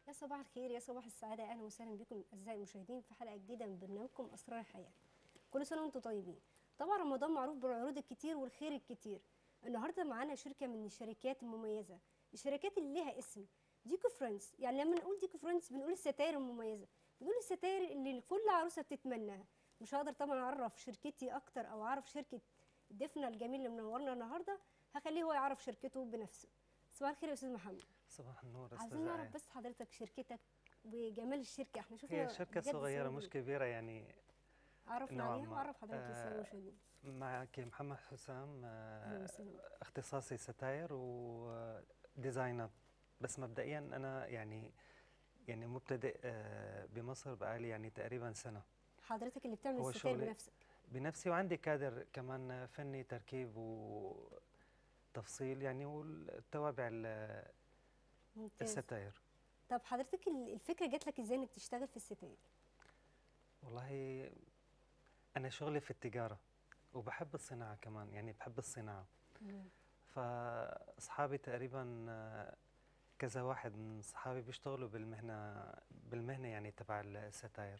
يا صباح الخير يا صباح السعادة أهلا وسهلا بكم أعزائي المشاهدين في حلقة جديدة من برنامجكم أسرار الحياة كل سنة وأنتم طيبين طبعا رمضان معروف بالعروض الكتير والخير الكتير النهاردة معانا شركة من الشركات المميزة الشركات اللي لها اسم ديكو فريندز يعني لما نقول ديكو فريندز بنقول الستاير المميزة بنقول الستاير اللي كل عروسة بتتمناها مش هقدر طبعا أعرف شركتي أكتر أو أعرف شركة ضيفنا الجميل اللي منورنا النهاردة هخليه هو يعرف شركته بنفسه صباح الخير يا أستاذ محمد صباح النور عايزين استاذ نعرف آية. بس حضرتك شركتك وجمال الشركه احنا شفنا هي شركة بجد صغيرة صور مش كبيرة يعني عرفنا نوعاً عليها ما. وعرف حضرتك آه، لسه المشاهدين معك محمد حسام أهلاً آه، وسهلاً. اختصاصي ستاير وديزاينر بس مبدئيا انا يعني يعني مبتدئ آه، بمصر بقالي يعني تقريبا سنة حضرتك اللي بتعمل هو الستاير شغلي- بنفسك بنفسي وعندي كادر كمان فني تركيب وتفصيل يعني والتوابع ال- ممتاز الستاير طب حضرتك ال- الفكره جات لك ازاي انك تشتغل في الستاير والله انا شغلي في التجارة وبحب الصناعة كمان يعني بحب الصناعة فاصحابي تقريبا آه، كذا واحد من صحابي بيشتغلوا بالمهنه بالمهنه يعني تبع الستاير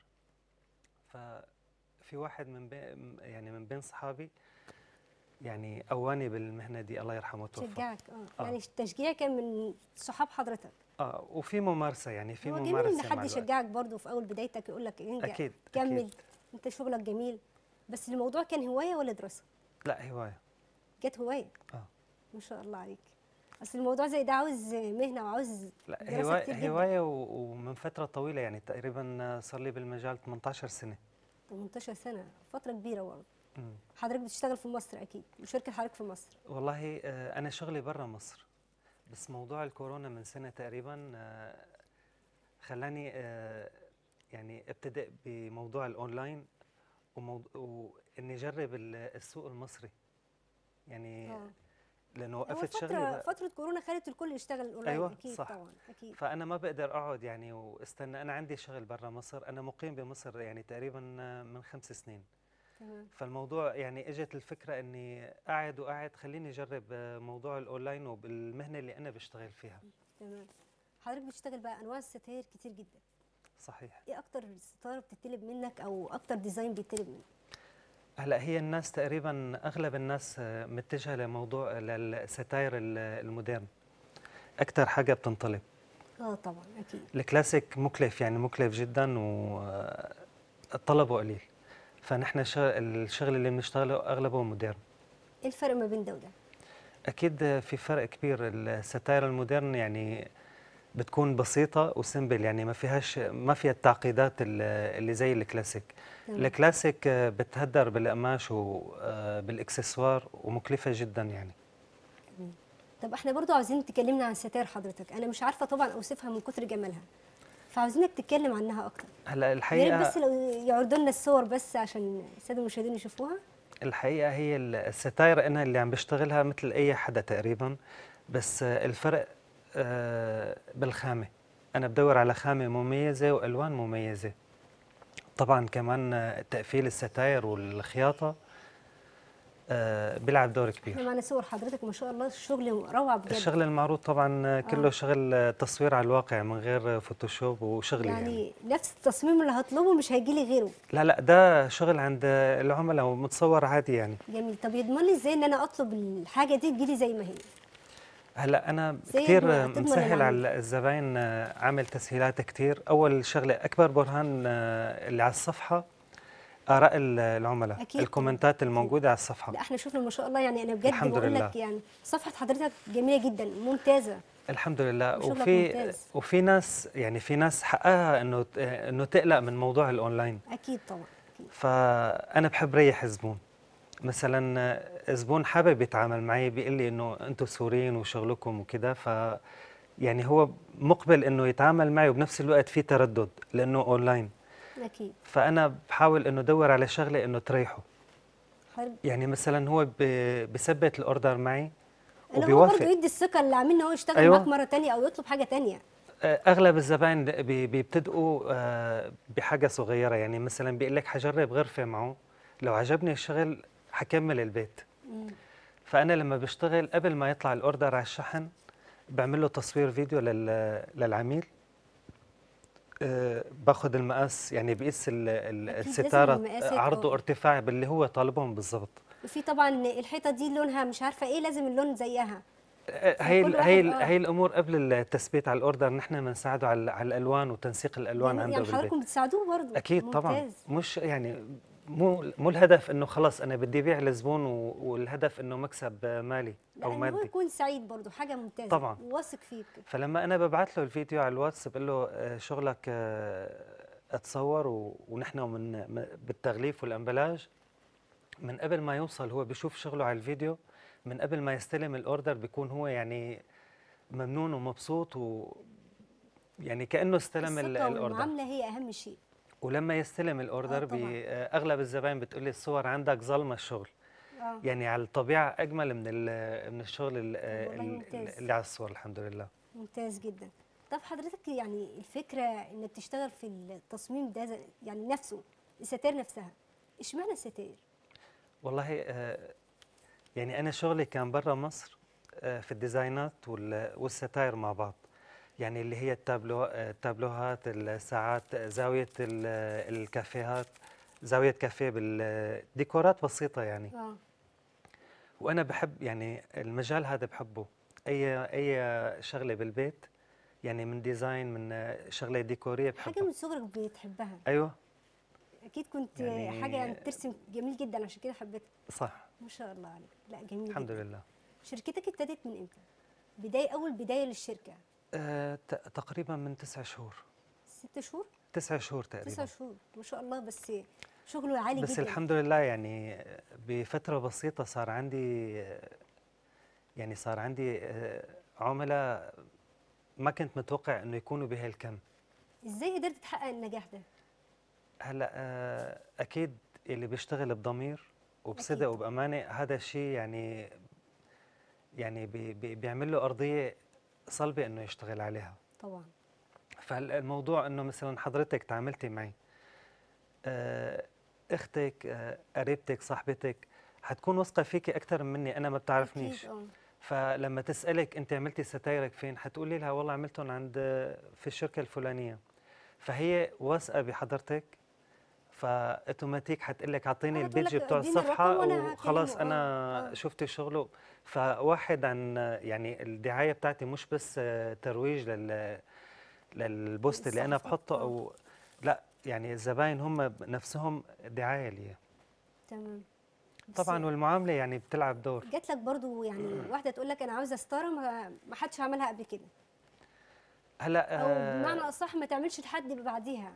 ففي واحد من بين يعني من بين صحابي يعني قواني بالمهنه دي الله يرحمه توفى شجعك اه آه. يعني التشجيع كان من صحاب حضرتك اه وفي ممارسه يعني في هو جميل ممارسه ان مع حد الوقت. يشجعك برضو في اول بدايتك يقول لك انجح اكيد كمل أكيد. انت شغلك جميل بس الموضوع كان هوايه ولا دراسه لا هوايه جت هوايه اه ما شاء الله عليك اصل الموضوع زي ده عاوز مهنه وعاوز لا دراسة كتير هوايه جداً. هوايه و- ومن فتره طويله يعني تقريبا صار لي بالمجال 18 سنه 18 سنه فتره كبيره برضه مم. حضرتك بتشتغل في مصر اكيد وشركه حضرتك في مصر والله آه، أنا شغلي برا مصر بس موضوع الكورونا من سنة تقريبا آه، خلاني آه، يعني ابتدأ بموضوع الأونلاين وموضوع وإني أجرب ال- السوق المصري يعني اه لأنه هو وقفت شغلي فتره بقى فتره كورونا خلت الكل يشتغل اونلاين أيوة، اكيد صح. طبعا اكيد فأنا ما بقدر أقعد يعني واستنى أنا عندي شغل برا مصر أنا مقيم بمصر يعني تقريبا آه، من خمس سنين تمام فالموضوع يعني اجت الفكره اني قاعد وقاعد خليني اجرب آه، موضوع الاونلاين وبالمهنه اللي انا بشتغل فيها تمام حضرتك بتشتغل بقى انواع الستاير كتير جدا صحيح ايه اكتر ستاره بتطلب منك او اكتر ديزاين بيطلب منك هلا هي الناس تقريبا اغلب الناس آه، متجهه لموضوع للستاير ال- المودرن اكثر حاجه بتنطلب اه طبعا اكيد الكلاسيك مكلف يعني مكلف جدا وطلبه قليل فنحن شغ- الشغل اللي بنشتغله اغلبه مودرن ايه الفرق ما بين ده وده اكيد في فرق كبير الستاير المودرن يعني بتكون بسيطه وسمبل يعني ما فيهاش ما فيها التعقيدات ال- اللي زي الكلاسيك تمام. الكلاسيك آه، بتهدر بالقماش وبالاكسسوار ومكلفه جدا يعني طب احنا برضو عاوزين تكلمنا عن ستاير حضرتك انا مش عارفه طبعا اوصفها من كتر جمالها فعاوزينك تتكلم عنها اكتر هلا يا ريت الحقيقه بس لو يعرضوا لنا الصور بس عشان الساده المشاهدين يشوفوها الحقيقه هي ال- الستاير انا اللي عم بشتغلها مثل اي حدا تقريبا بس آه، الفرق آه، بالخامه انا بدور على خامه مميزه والوان مميزه طبعا كمان آه، تقفيل الستاير والخياطه آه، بيلعب دور احنا كبير معنا صور حضرتك ما شاء الله الشغل روعه بجد الشغل المعروض طبعا آه، كله آه. شغل آه، تصوير على الواقع من غير آه، فوتوشوب وشغل يعني, يعني نفس التصميم اللي هطلبه مش هيجي لي غيره لا لا ده شغل عند آه، العملاء ومتصور عادي يعني جميل طب يضمن لي ازاي ان انا اطلب الحاجه دي تجي لي زي ما هي هلا انا زي كثير ما تضمن مسهل العميل. على الزباين آه، عامل تسهيلات كثير اول شغله اكبر برهان آه، اللي على الصفحه اراء ال- العملاء أكيد طبعاً، الكومنتات أكيد. الموجوده على الصفحه لا احنا شفنا ما شاء الله يعني انا بجد الحمد بقول لله. لك يعني صفحه حضرتك جميله جدا ممتازه الحمد لله وشغلك وفي ممتاز. وفي ناس يعني في ناس حقها انه ت- انه تقلق من موضوع الاونلاين اكيد طبعا اكيد فانا بحب ريح الزبون مثلا آه، زبون حابب يتعامل معي بيقول لي انه انتم سوريين وشغلكم وكذا ف يعني هو مقبل انه يتعامل معي وبنفس الوقت في تردد لانه اونلاين اكيد فانا بحاول انه ادور على شغله انه تريحه حضرتك يعني مثلا هو ب- بثبت الاوردر معي اللي هو برضه وبيوافق يدي الثقه اللي عامل ان هو يشتغل أيوة. معاك مره تانية او يطلب حاجه تانية آه، اغلب الزباين بي- بيبتدئوا آه، بحاجه صغيره يعني مثلا بيقول لك حجرب غرفه معه لو عجبني الشغل حكمل البيت مم. فانا لما بشتغل قبل ما يطلع الاوردر على الشحن بعمل له تصوير فيديو لل- للعميل آه، باخد المقاس يعني بقيس ال- ال- أكيد لازم الستاره المقاسات، عرض آه. وارتفاع باللي هو طالبهم بالضبط وفي طبعا الحيطه دي لونها مش عارفه ايه لازم اللون زيها آه، هي فكل ال- هي واحد- ال- آه. هي الامور قبل التثبيت على الاوردر نحن بنساعده على على الالوان وتنسيق الالوان جميل. عنده يعني بالبيت حضراتكم بتساعدوه برضه اكيد طبعا ممتاز. مش يعني مو مو الهدف انه خلص انا بدي بيع للزبون و- والهدف انه مكسب مالي لا او إن هو مادي يكون سعيد برضه حاجه ممتازه طبعاً. وواثق فيك فلما انا ببعث له الفيديو على الواتس بقول له آه، شغلك آه، اتصور و- ونحن من م- بالتغليف والامبلاج من قبل ما يوصل هو بيشوف شغله على الفيديو من قبل ما يستلم الاوردر بيكون هو يعني ممنون ومبسوط و يعني كانه استلم ال- الثقه الاوردر والمعامله هي اهم شيء ولما يستلم الاوردر طبعاً. بي آه، اغلب الزباين بتقول لي الصور عندك ظلمه الشغل اه يعني على الطبيعه اجمل من ال- من الشغل ال- آه، والله ال- ممتاز. اللي على الصور الحمد لله ممتاز جدا طب حضرتك يعني الفكره انك تشتغل في التصميم ده زي- يعني نفسه الستائر نفسها اشمعنى الستائر والله آه، يعني أنا شغلي كان برا مصر آه، في الديزاينات وال- والستاير مع بعض يعني اللي هي التابلو آه، التابلوهات الساعات آه، زاوية ال- الكافيهات زاوية كافيه بالديكورات بسيطة يعني اه وأنا بحب يعني المجال هذا بحبه أي أي شغلة بالبيت يعني من ديزاين من آه، شغلة ديكورية حاجه بحبها من صغرك بتحبها أيوه اكيد كنت يعني- حاجه يعني بترسم جميل جدا عشان كده حبيتها صح ما شاء الله عليك لا جميل الحمد جدا. لله شركتك ابتدت من امتى بدايه اول بدايه للشركه آه، ت- تقريبا من تسع شهور ست شهور تسع شهور تقريبا تسع شهور ما شاء الله بس شغله عالي بس جدا الحمد لله يعني بفترة بسيطة صار عندي يعني صار عندي عملاء ما كنت متوقع انه يكونوا بهالكم ازاي قدرت تحقق النجاح ده هلا آه، اكيد اللي بيشتغل بضمير وبصدق أكيد. وبامانه هذا الشيء يعني يعني بي بي بيعمل له ارضيه صلبه انه يشتغل عليها طبعا فالموضوع انه مثلا حضرتك تعاملتي معي آه، اختك آه، قريبتك صاحبتك حتكون واثقه فيكي اكثر مني انا ما بتعرفنيش أكيد، اه فلما تسالك انت عملتي ستايرك فين حتقولي لها والله عملتهم عند في الشركه الفلانيه فهي واثقه بحضرتك فاوتوماتيك حتقول لك اعطيني آه، تقول البيج لك بتوع اديني الصفحه الرقم وأنا وخلاص هكلمه. انا آه، آه. شفت شغله فواحد عن يعني الدعايه بتاعتي مش بس آه، ترويج لل للبوست اللي انا الصفحة، بحطه آه. او لا يعني الزباين هم نفسهم دعايه لي تمام بس طبعا والمعامله يعني بتلعب دور جات لك برضو يعني واحده تقول لك انا عاوزه ستاره ما ما حدش عملها قبل كده هلا او آه، بمعنى اصح ما تعملش تحدي بعديها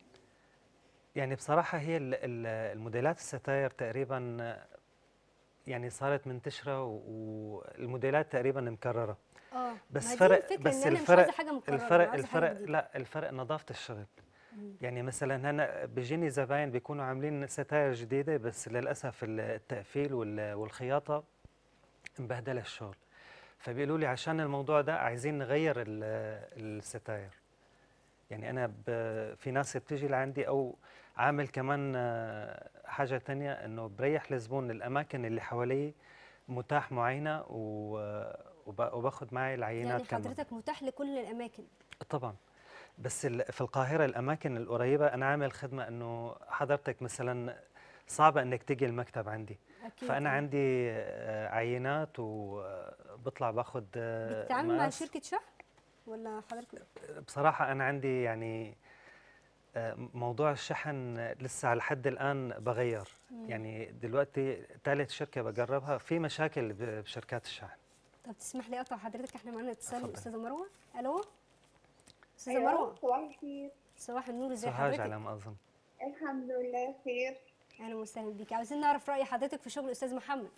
يعني بصراحة هي ال- ال- الموديلات الستاير تقريبا آه، يعني صارت منتشرة و- والموديلات تقريبا مكررة اه بس ما دي فرق الفكرة بس إن أنا مش الفرق عايزة حاجة مكررة، أنا الفرق عايزة حاجة الفرق جديدة. لا الفرق نظافة الشغل مم. يعني مثلا هنا بيجيني زباين بيكونوا عاملين ستاير جديدة بس للأسف ال- التقفيل وال- والخياطة مبهدلة الشغل فبيقولوا لي عشان الموضوع ده عايزين نغير ال- الستاير يعني أنا ب- في ناس بتيجي لعندي أو عامل كمان آه، حاجة تانية إنه بريح الزبون الأماكن اللي حواليه متاح معينة و- وب- وباخد معي العينات يعني كمان حضرتك متاح لكل الاماكن طبعا بس ال- في القاهرة الأماكن القريبة أنا عامل خدمة إنه حضرتك مثلا صعبة إنك تيجي المكتب عندي اكيد فأنا آه. عندي آه، عينات وبطلع باخد آه، بتتعامل مع مقاس. شركه شحن ولا حضرتك بصراحة أنا عندي يعني آه، موضوع الشحن لسه على حد الآن بغير مم. يعني دلوقتي ثالث شركة بجربها في مشاكل ب- بشركات الشحن طب تسمح لي اقطع حضرتك احنا معانا اتصال اتفضل. الاستاذه مروه الو استاذه أيوة، مروه صباح الخير صباح النور ازي سوهاج حضرتك على ما أظن الحمد لله بخير اهلا وسهلا بيك عاوزين نعرف راي حضرتك في شغل الاستاذ محمد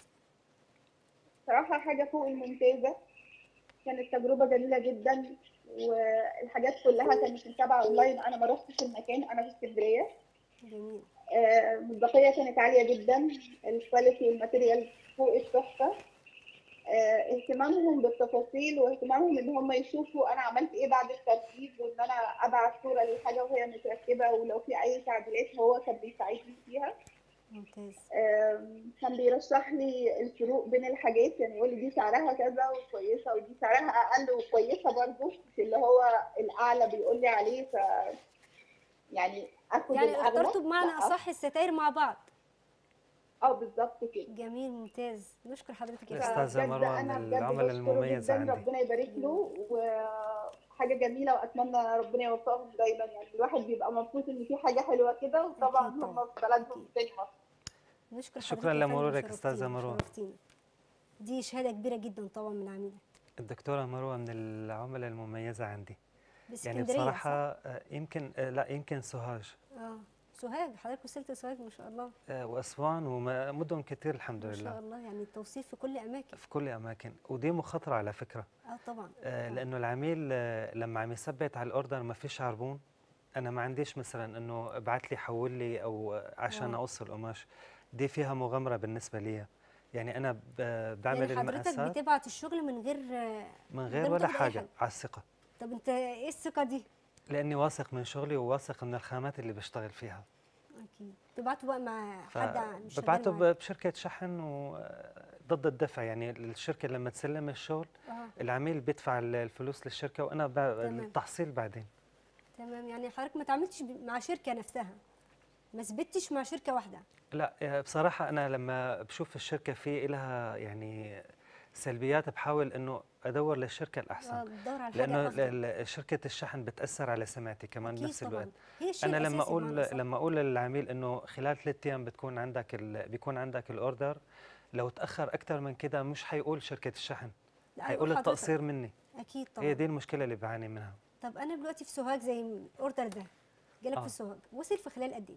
صراحة حاجة فوق الممتازة كانت تجربة جميلة جدا والحاجات كلها كانت متابعة اونلاين انا ما رحتش المكان انا في اسكندرية جميل آه، المصداقية كانت عالية جدا الكواليتي والماتيريال فوق التحفة آه، اهتمامهم بالتفاصيل واهتمامهم ان هم يشوفوا انا عملت ايه بعد التركيب وان انا ابعت صورة للحاجة وهي متركبة ولو في اي تعديلات هو كان بيساعدني فيها ممتاز آم، كان بيرشح لي الفروق بين الحاجات يعني يقول لي دي سعرها كذا وكويسه ودي سعرها اقل وكويسه برضه مش اللي هو الاعلى بيقول لي عليه ف يعني اخد يعني الاغلى اخترتوا بمعنى لا، اصح الستاير مع بعض اه بالظبط كده جميل ممتاز نشكر حضرتك يا الأستاذة استاذ فبجد مروة أنا من بجد العملاء بشكره المميزة جداً، عندي. ربنا يبارك له وحاجه جميله واتمنى ربنا يوفقهم دايما يعني الواحد بيبقى مبسوط ان في حاجه حلوه كده وطبعا أكيد هم طبعاً. في بلدهم أكيد. تاني مصر نشكر شكراً حضرتك يا فندم، لمرورك أستاذة شرفتينا، مروة. شرفتينا. دي شهاده كبيره جدا طبعا من عميله الدكتورة مروة من العملاء المميزة عندي يعني باسكندريه بصراحة صح؟ آه، يمكن آه، لا يمكن سوهاج اه سوهاج حضرتك وصلت سوهاج ما شاء الله آه، وأسوان ومدن كتير الحمد ما شاء لله الله يعني التوصيل في كل اماكن في كل أماكن ودي مخاطرة على فكرة اه طبعا آه، طبعاً. لأنه العميل آه، لما عم يثبت على الأوردر ما فيش عربون أنا ما عنديش مثلا إنه ابعت لي حول لي أو آه، عشان آه. أقص القماش دي فيها مغامرة بالنسبة لي يعني أنا ب- بعمل يعني حضرتك المقاسات بتبعت الشغل من غير من غير غير ما ولا تاخد أي حاجة حاجة. على الثقة طب انت ايه الثقه دي لاني واثق من شغلي وواثق من الخامات اللي بشتغل فيها اكيد تبعته بقى مع حد عن- شغال ببعته معاك. ب- بشركه شحن وضد الدفع يعني الشركه لما تسلم الشغل اه العميل بيدفع ال- الفلوس للشركه وانا ب- تمام. التحصيل بعدين تمام يعني حضرتك ما تعاملتش ب- مع شركه نفسها ما ثبتش مع شركه واحده لا آه، بصراحه انا لما بشوف الشركه في لها يعني سلبيات بحاول انه ادور للشركه اه الاحسن بتدور على لانه حاجه ال- افضل ال- شركه الشحن بتاثر على سمعتي كمان اكيد بنفس الوقت طبعا هي الشيء انا لما الأساسي اقول بمعنى أصح. لما اقول للعميل انه خلال ثلاث ايام بتكون عندك ال... بيكون عندك الاوردر لو تاخر اكثر من كده مش حيقول شركه الشحن لا، حيقول حضرتك. التقصير مني اكيد طبعا هي دي المشكله اللي بعاني منها طب انا دلوقتي في سوهاج زي الاوردر ده جالك آه. في سوهاج وصل في خلال قد ايه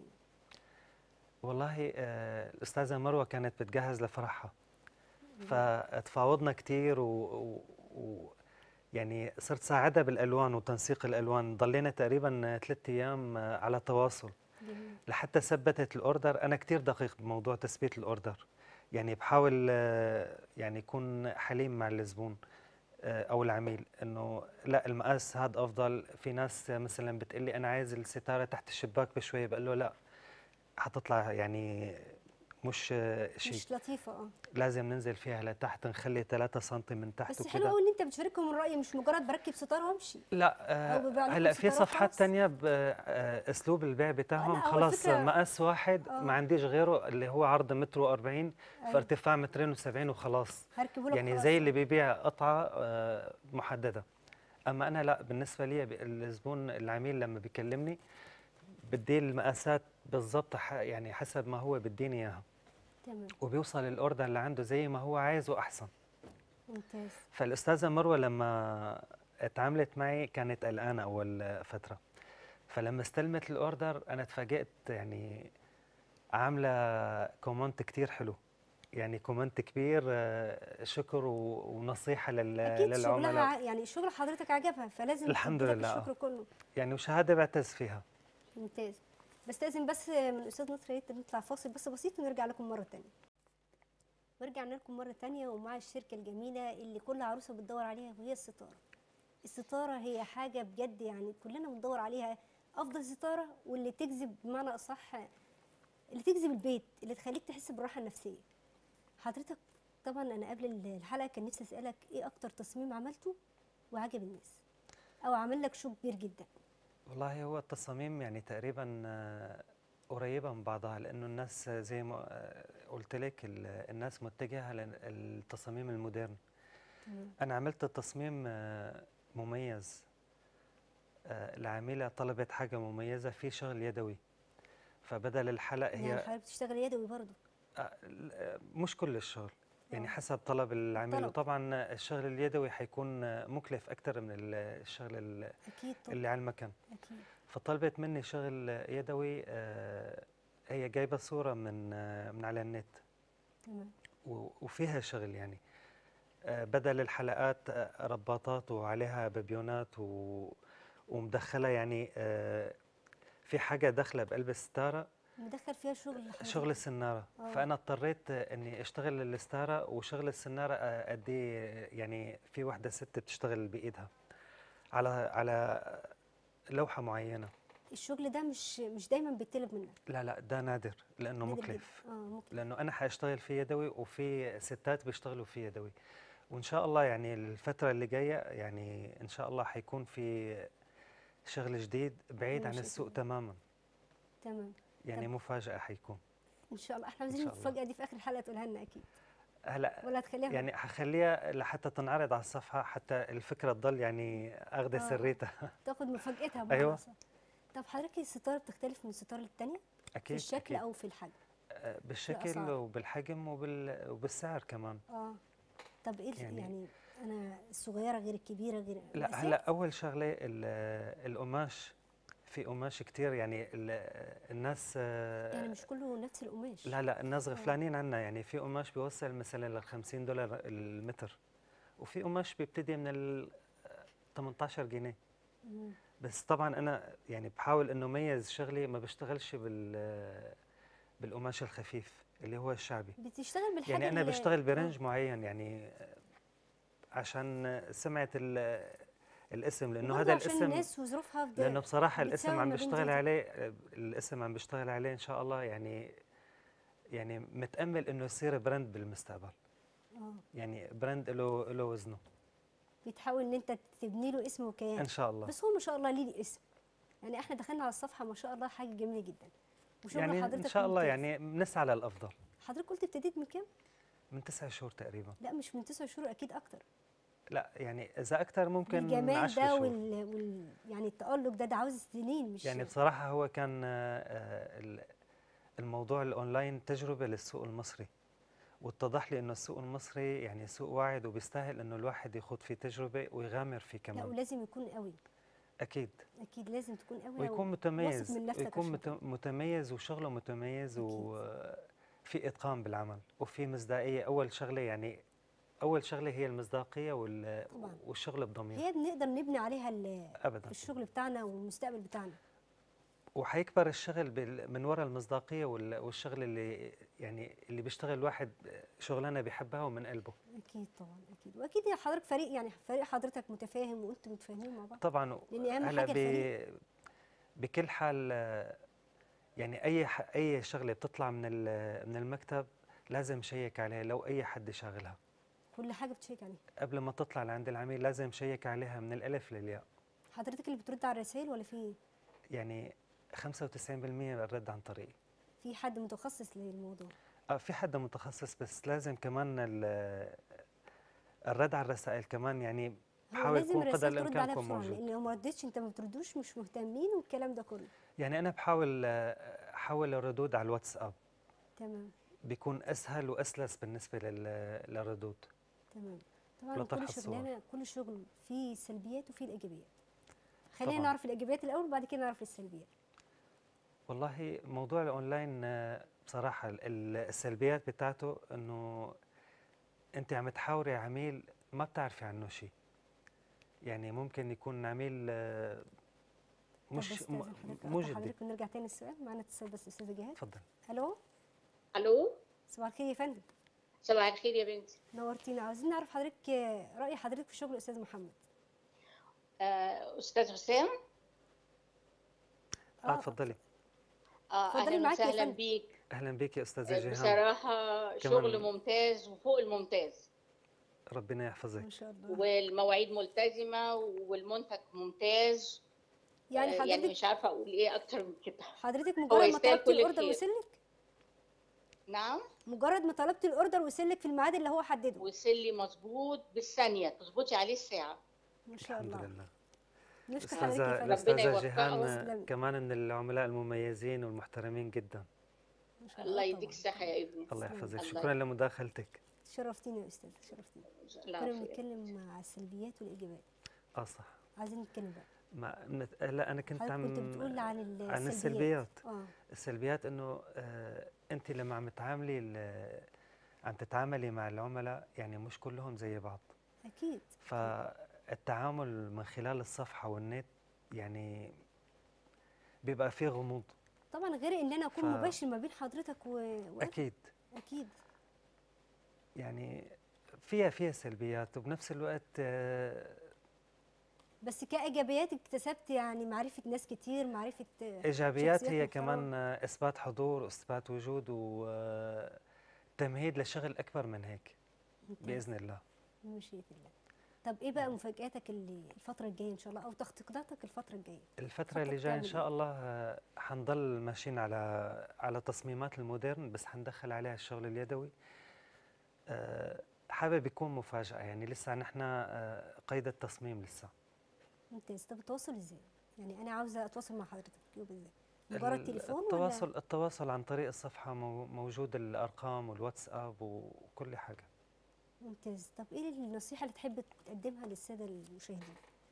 والله آه الاستاذه مروه كانت بتجهز لفرحها فتفاوضنا كثير و... و... و... يعني صرت ساعدها بالالوان وتنسيق الالوان ضلينا تقريبا ثلاث ايام آه، على تواصل جميل. لحتى ثبتت الاوردر انا كثير دقيق بموضوع تثبيت الاوردر يعني بحاول آه، يعني يكون حليم مع الزبون آه، او العميل انه لا المقاس هذا افضل في ناس مثلا بتقول لي انا عايز الستاره تحت الشباك بشويه بقول له لا حتطلع يعني مش آه، شيك مش لطيفه اه لازم ننزل فيها لتحت نخلي 3 سم من تحت بس حلو وكده قوي ان انت بتشاركهم الراي مش مجرد بركب ستاره وامشي لا أو بيبيع آه لكم هلا في ستارات صفحات خاص. تانية ب- آه، اسلوب البيع بتاعهم لا، هو خلاص الفكرة- مقاس واحد آه. ما عنديش غيره اللي هو عرض متر و40 أيوة. فارتفاع مترين و70 وخلاص هركبه لك يعني خلاص. زي اللي بيبيع قطعه آه، محدده اما انا لا بالنسبه لي ب- الزبون العميل لما بيكلمني بدي المقاسات بالضبط ح- يعني حسب ما هو بديني اياها تمام وبيوصل الاوردر اللي عنده زي ما هو عايز واحسن ممتاز فالاستاذه مروه لما اتعاملت معي كانت قلقانه اول فتره فلما استلمت الاوردر انا اتفاجئت يعني عامله كومنت كتير حلو يعني كومنت كبير آه، شكر و- ونصيحه لل- اكيد شغلها للعملاء ع- يعني شغل حضرتك عجبها فلازم الحمد تديلك لله، آه. الشكر كله يعني وشهاده بعتز فيها ممتاز بستأذن بس من الأستاذ نصر يا ريت نطلع فاصل بس بسيط ونرجع لكم مرة تانية ورجعنا لكم مرة تانية ومع الشركة الجميلة اللي كل عروسة بتدور عليها وهي الستارة الستارة هي حاجة بجد يعني كلنا بندور عليها أفضل ستارة واللي تجذب بمعنى أصح اللي تجذب البيت اللي تخليك تحس بالراحة النفسية حضرتك طبعا أنا قبل الحلقة كان نفسي أسألك إيه أكتر تصميم عملته وعجب الناس أو عمل لك شو كبير جدا والله هو التصاميم يعني تقريبا آه، قريبة من بعضها لأنه الناس آه، زي ما آه، قلت لك ال- الناس متجهة للتصاميم المودرن تمام. أنا عملت تصميم آه، مميز آه، العاملة طلبت حاجة مميزة في شغل يدوي فبدل الحلق يعني هي حضرتك بتشتغل يدوي برضه آه، ل- آه، مش كل الشغل يعني آه. حسب طلب العميل الطلب. وطبعا الشغل اليدوي حيكون آه، مكلف أكثر من ال- الشغل ال- أكيد طبعا اللي على المكان أكيد فطلبت مني شغل يدوي آه، هي جايبة صورة من آه، من على النت تمام و- وفيها شغل يعني آه، بدل الحلقات آه، رباطات وعليها ببيونات و- ومدخلة يعني آه، في حاجة داخلة بقلب الستارة مدخل فيها شغل حضرتك. شغل السنارة آه. فأنا اضطريت آه، إني أشتغل الستارة وشغل السنارة آه، قد إيه يعني في وحدة ست بتشتغل بإيدها على على لوحة معينة الشغل ده مش مش دايما بيطلب منك لا لا ده نادر لأنه نادر مكلف جداً. اه مكلف لانه انا حاشتغل في يدوي وفي ستات بيشتغلوا في يدوي وان شاء الله يعني الفتره اللي جايه يعني ان شاء الله حيكون في شغل جديد بعيد عن ماشي السوق تمام. تماما تمام يعني طب- مفاجاه حيكون ان شاء الله احنا عاوزين شاء الله. المفاجاه دي في اخر الحلقه تقولها لنا اكيد هلا ولا هتخليها يعني حخليها لحتى تنعرض على الصفحه حتى الفكره تضل يعني اخذه آه. سريتها تاخد مفاجاتها أيوة. بره طب حضرتك الستاره بتختلف من الستاره للتانيه في اكيد الشكل أكيد. او في الحجم آه، بالشكل الأسعار. وبالحجم وبال... وبالسعر كمان اه طب ايه يعني, يعني- يعني انا الصغيره غير الكبيره غير لا الأساس؟ هلا اول شغله ال- القماش في قماش كتير يعني ال- الناس آه، يعني مش كله نفس القماش لا لا الناس غفلانين عنا يعني في قماش بيوصل مثلا لل 50 دولار المتر وفي قماش بيبتدي من ال 18 جنيه مم. بس طبعا انا يعني بحاول انه ميز شغلي ما بشتغلش بال بالقماش الخفيف اللي هو الشعبي بتشتغل بالحاجه يعني انا اللي- بشتغل آه. برنج معين يعني عشان سمعه ال- الاسم لانه وبرضه هذا عشان الاسم الناس وظروفها بد- لانه بصراحه الاسم بتساوي عم ما بين بشتغل دي- عليه الاسم عم بشتغل عليه ان شاء الله يعني يعني متامل انه يصير براند بالمستقبل اه يعني براند له له وزنه بتحاول ان انت تبني له اسم وكيان ان شاء الله بس هو ما شاء الله ليه اسم يعني احنا دخلنا على الصفحه ما شاء الله حاجه جميله جدا وشغل يعني حضرتك ان شاء الله ممتاز. يعني بنسعى للافضل حضرتك قلت ابتديت من كام؟ من تسع شهور تقريبا لا مش من تسع شهور اكيد اكتر لا يعني اذا اكثر ممكن الجمال 10 ده شهور وال... وال... يعني التألق ده ده عاوز سنين مش يعني بصراحه هو كان آه، آه، ال- الموضوع الاونلاين تجربه للسوق المصري واتضح لي انه السوق المصري يعني سوق واعد وبيستاهل انه الواحد يخوض فيه تجربه ويغامر فيه لا كمان ولازم يكون قوي اكيد اكيد لازم تكون قوي ويكون متميز واثق من نفسك ويكون عشان مت- كده. متميز وشغله متميز أكيد. وفي اتقان بالعمل وفي مصداقيه اول شغله يعني اول شغله هي المصداقيه وال... طبعاً. والشغل بضمير هي بنقدر نبني عليها ال- ابدا الشغل بتاعنا والمستقبل بتاعنا وحيكبر الشغل بال... من وراء المصداقيه وال... والشغل اللي يعني اللي بيشتغل الواحد شغلانه بيحبها ومن قلبه اكيد طبعا اكيد واكيد يا حضرتك فريق يعني فريق حضرتك متفاهم وانتم متفاهمين مع بعض طبعا لأن أهم هلا حاجة ب... بكل حال آه، يعني اي ح... اي شغله بتطلع من ال... من المكتب لازم شيك عليها لو اي حد شاغلها كل حاجه بتشيك عليها قبل ما تطلع لعند العميل لازم شيك عليها من الالف للياء حضرتك اللي بترد على الرسائل ولا في يعني 95% الرد عن طريقي في حد متخصص للموضوع آه في حدا متخصص بس لازم كمان ال- الرد على الرسائل كمان يعني هو بحاول لازم يكون قدر الرسائل ترد الامكان عليها يكون بسرعه موجود لان لو ما ردتش انت ما بتردوش مش مهتمين والكلام ده كله يعني انا بحاول آه، احول الردود على الواتساب تمام بيكون اسهل واسلس بالنسبه لل- للردود تمام طبعا لطرح كل الصور. شغلانه كل شغل فيه سلبيات وفيه الايجابيات خلينا طبعاً. نعرف الايجابيات الاول وبعد كده نعرف السلبيات والله موضوع الاونلاين آه، بصراحه ال- ال- السلبيات بتاعته انه انت عم تحاوري عميل ما بتعرفي عنه شيء يعني ممكن يكون عميل آه، طب مش بستأذن م- حضرتك مو أقطع جدي حضرتك ونرجع تاني السؤال معانا اتصال بس استاذه جهاد تفضل الو الو صباح الخير يا فندم صباح الخير يا بنتي نورتينا عاوزين نعرف حضرتك آه، راي حضرتك في شغل استاذ محمد آه، استاذ حسام اه تفضلي آه، اتفضلي اهلا معاكي يا وسهلا فندم. بيك اهلا بك يا استاذه آه، جيهان بصراحه شغل ممتاز وفوق الممتاز ربنا يحفظك ما شاء الله والمواعيد ملتزمه والمنتج ممتاز يعني آه، يعني حضرتك مش عارفه اقول ايه اكتر من كده حضرتك هو مجرد ما يستاهل طلبتي كل الاوردر الخير. وصلك نعم مجرد ما طلبتي الاوردر وصلك في الميعاد اللي هو حدده وصل لي مظبوط بالثانيه تظبطي عليه الساعه ما شاء الحمد الله لله نشكر حضرتك الاستاذه يا فندم الاستاذه يوفقه جيهان ويسلمك. كمان من العملاء المميزين والمحترمين جدا ما شاء الله يديك طبعاً. الصحه يا ابني الله تسلم. يحفظك الله شكرا لمداخلتك شرفتيني يا استاذ شرفتيني لا كنا خير. بنتكلم على السلبيات والايجابيات اه صح عايزين نتكلم بقى ما منت... لا انا كنت حضرتك عم كنت بتقول عن السلبيات عن السلبيات اه السلبيات انه آه انت لما عم تتعاملي ال- عم تتعاملي مع العملاء يعني مش كلهم زي بعض اكيد فالتعامل من خلال الصفحه والنت يعني بيبقى فيه غموض طبعا غير ان انا اكون ف- مباشر ما بين حضرتك و... و... اكيد اكيد يعني فيها فيها سلبيات وبنفس الوقت آه، بس كايجابيات اكتسبت يعني معرفه ناس كتير معرفه آه، ايجابيات شخصيات هي محترمة. كمان آه، اثبات حضور واثبات وجود وتمهيد لشغل اكبر من هيك ممتاز. باذن الله بمشيئه الله طب ايه بقى مفاجاتك اللي الفتره الجايه ان شاء الله او تخطيطاتك الفتره الجايه الفترة اللي جاية إن بتعمل شاء إيه؟ الله آه، حنضل ماشيين على على تصميمات المودرن بس حندخل عليها الشغل اليدوي آه، حابب يكون مفاجأة يعني لسه نحن آه، قيد التصميم لسه ممتاز طب التواصل ازاي يعني انا عاوزه اتواصل مع حضرتك يوم ازاي مباراة ال- التليفون التواصل ولا التواصل عن طريق الصفحة مو- موجود الأرقام والواتساب وكل حاجة ممتاز طب ايه النصيحه اللي تحب تقدمها للساده المشاهدين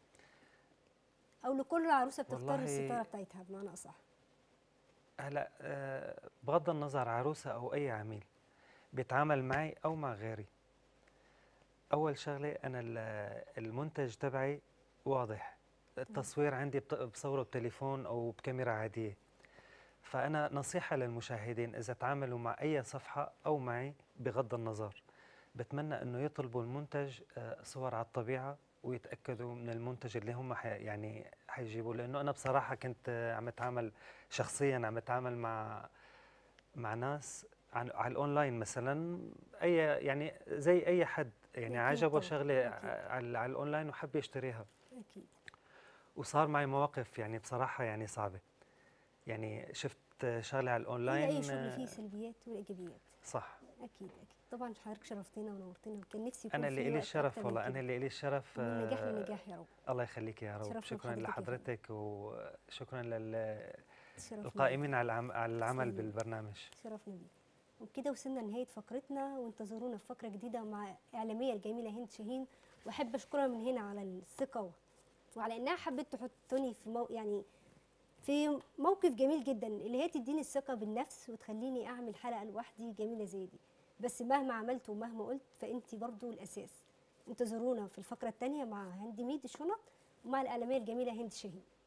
او لكل عروسه بتختار والله- الستاره بتاعتها بمعنى اصح هلا آه، بغض النظر عروسة أو أي عميل بيتعامل معي أو مع غيري أول شغلة أنا ال- المنتج تبعي واضح التصوير عندي بت- بصوره بتليفون أو بكاميرا عادية فأنا نصيحة للمشاهدين إذا تعاملوا مع أي صفحة أو معي بغض النظر بتمنى أنه يطلبوا المنتج آه، صور على الطبيعة ويتأكدوا من المنتج اللي هم حي يعني حيجيبوه لأنه أنا بصراحة كنت آه، عم أتعامل شخصيا عم أتعامل مع مع ناس عن على الأونلاين مثلا أي يعني زي أي حد يعني أكيد عجبه طبعاً، شغلة أكيد. على, على الأونلاين وحب يشتريها اكيد وصار معي مواقف يعني بصراحة يعني صعبة يعني شفت شغلة على زي الأونلاين اي شغل فيه آه، سلبيات وايجابيات صح اكيد اكيد طبعا حضرتك شرفتنا ونورتنا وكان نفسي يكون أنا اللي في إلي وقت الشرف أكتر من والله كده. أنا اللي إلي الشرف من نجاح آه، لنجاح يا رب الله يخليك يا شرفنا رب شكرا بحضرتك يا فندم. لحضرتك وشكرا شرفنا للقائمين على العم- على العمل تسلمي. بالبرنامج شرفنا بيك وبكده وصلنا لنهايه فقرتنا وانتظرونا في فقره جديده مع اعلاميه الجميله هند شاهين واحب اشكرها من هنا على الثقه وعلى انها حبت تحطني في مو يعني في موقف جميل جدا اللي هي تديني الثقه بالنفس وتخليني اعمل حلقه لوحدي جميله زي دي بس مهما عملت ومهما قلت فانت برضو الاساس انتظرونا في الفقره الثانيه مع هند ميد الشنط ومع الاعلاميه الجميله هند شاهين